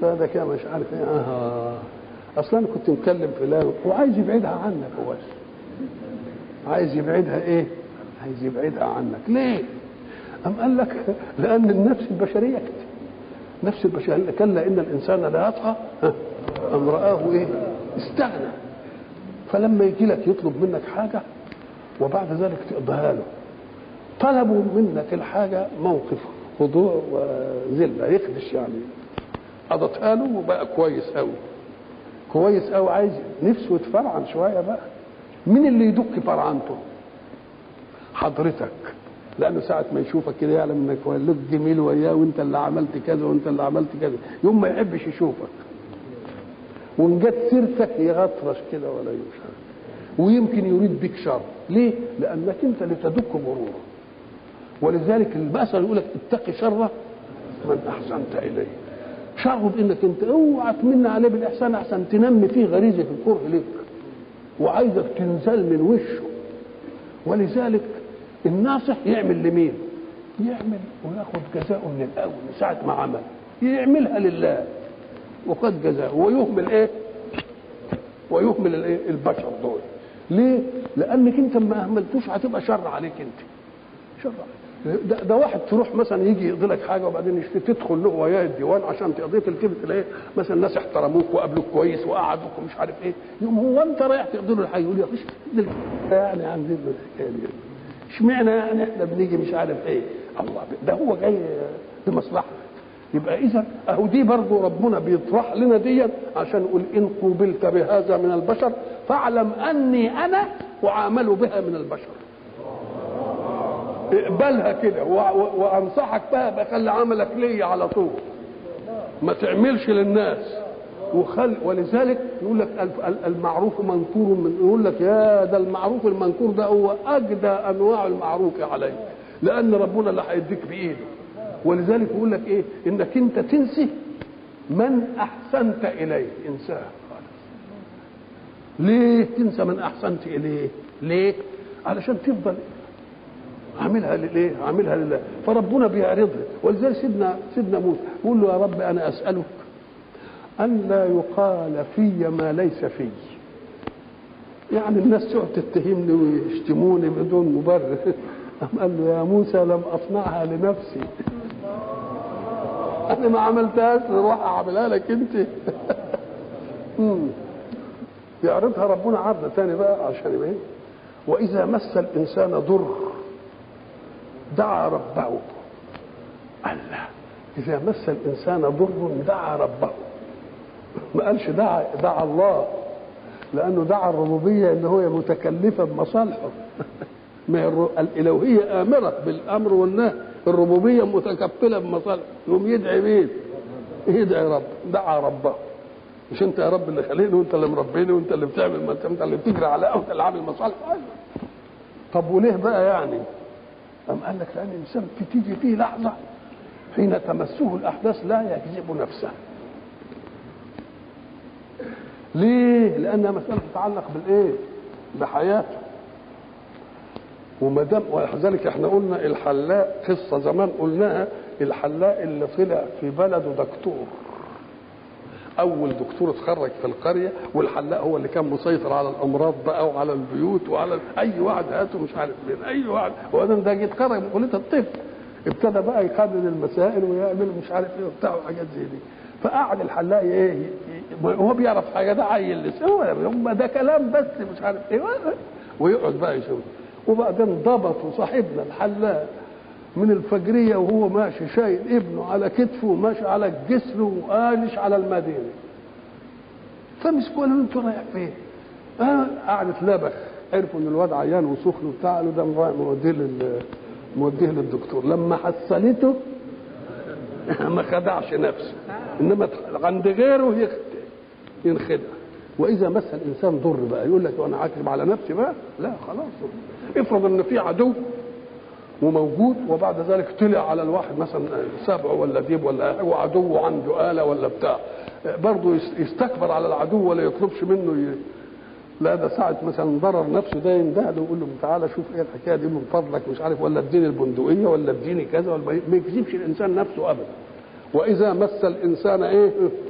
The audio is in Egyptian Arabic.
هذا كده مش عارف ايه اه اصلا انا كنت مكلم فلان وعايز يبعدها عنك هو بس عايز يبعدها ايه عايز يبعدها عنك ليه أم قال لك لأن النفس البشرية كده نفس البشرية كلا إن الإنسان لا يطغى أم رآه إيه استغنى فلما يجي لك يطلب منك حاجة وبعد ذلك تقضيها له طلبوا منك الحاجة موقف خضوع وذلة يخدش يعني قضتها له وبقى كويس قوي كويس قوي عايز نفسه يتفرعن شوية بقى مين اللي يدك فرعنته حضرتك لانه ساعه ما يشوفك كده يعلم انك لك جميل وياه وانت اللي عملت كذا وانت اللي عملت كذا يوم ما يحبش يشوفك وان جت سيرتك يغطرش كده ولا يشعر ويمكن يريد بك شر ليه لانك انت اللي تدك مروره ولذلك المثل يقول لك اتقي شر من احسنت اليه شره بانك انت اوعى تمن عليه بالاحسان احسن تنمي فيه غريزه الكره لك وعايزك تنزل من وشه ولذلك الناصح يعمل لمين يعمل وياخد جزاءه من الاول من ساعه ما عمل يعملها لله وقد جزاءه ويهمل ايه ويهمل الايه البشر دول ليه لانك انت ما اهملتوش هتبقى شر عليك انت شر عليك. ده, ده واحد تروح مثلا يجي يقضي لك حاجه وبعدين يشتي تدخل له وياه الديوان عشان تقضيه تلتفت تلاقيه مثلا ناس احترموك وقابلوك كويس وقعدوك ومش عارف ايه يوم هو انت رايح تقضي له الحاجه يقول يا ايش يعني عندنا الحكايه دي اشمعنى يعني احنا بنيجي مش عارف ايه الله ده هو جاي بمصلحه يبقى اذا اهو دي برضه ربنا بيطرح لنا دي عشان يقول ان قوبلت بهذا من البشر فاعلم اني انا اعامل بها من البشر اقبلها كده وانصحك بها بخلي عملك ليا على طول ما تعملش للناس وخل ولذلك يقول لك المعروف منكور من يقول لك يا ده المعروف المنكور ده هو اجدى انواع المعروف عليك لان ربنا اللي هيديك بايده ولذلك يقول لك ايه انك انت تنسي من احسنت اليه انساه ليه تنسى من احسنت اليه ليه علشان تفضل عاملها للايه عاملها لله فربنا بيعرضها ولذلك سيدنا سيدنا موسى يقول له يا رب انا اسالك أن لا يقال في ما ليس في يعني الناس تقعد تتهمني ويشتموني بدون مبرر أم قال له يا موسى لم أصنعها لنفسي أنا ما عملتهاش روح أعملها لك أنت يعرضها ربنا عرض ثاني بقى عشان يبين وإذا مس الإنسان ضر دعا ربه الله إذا مس الإنسان ضر دعا ربه ما قالش دعا دعا الله لانه دعا الربوبيه اللي هو متكلفه بمصالحه ما الالوهيه امره بالامر والنهي الربوبيه متكفله بمصالحه يقوم يدعي مين؟ يدعي رب دعا ربه مش انت يا رب اللي خليني وانت اللي مربيني وانت اللي بتعمل ما انت اللي بتجري على وانت اللي عامل مصالح طب وليه بقى يعني؟ قام قال لك لان الانسان تيجي فيه لحظه حين تمسه الاحداث لا يكذب نفسه ليه؟ لأنها مسألة تتعلق بالإيه؟ بحياته. وما دام ولذلك احنا قلنا الحلاق قصة زمان قلناها الحلاق اللي طلع في بلده دكتور. أول دكتور اتخرج في القرية والحلاق هو اللي كان مسيطر على الأمراض بقى وعلى البيوت وعلى أي واحد هاته مش عارف مين أي واحد وبعدين ده جه اتخرج من كلية الطب. ابتدى بقى يقابل المسائل ويعمل مش عارف ايه وبتاع وحاجات زي دي. فقعد الحلاق ايه هو بيعرف حاجه ده عيل لسه هو ده كلام بس مش عارف ايه ويقعد بقى يشوف وبعدين ضبطوا صاحبنا الحلاق من الفجريه وهو ماشي شايل ابنه على كتفه وماشي على الجسر وقالش على المدينه فمسكوا قالوا انتوا رايح فين؟ آه قعدت لبخ عرفوا ان الواد عيان وسخن وبتاع قالوا ده موديه لل موديه للدكتور لما حصلته ما خدعش نفسه انما عند غيره ينخدع واذا مس الانسان ضر بقى يقول لك وانا عاكب على نفسي بقى لا خلاص افرض ان في عدو وموجود وبعد ذلك طلع على الواحد مثلا سبع ولا ديب ولا هو عدو عنده آلة ولا بتاع برضه يستكبر على العدو ولا يطلبش منه ي... لا ده ساعة مثلا ضرر نفسه ده ينده له ويقول له تعالى شوف ايه الحكايه دي من فضلك مش عارف ولا اديني البندقيه ولا اديني كذا ولا ما يكذبش الانسان نفسه ابدا واذا مس الانسان ايه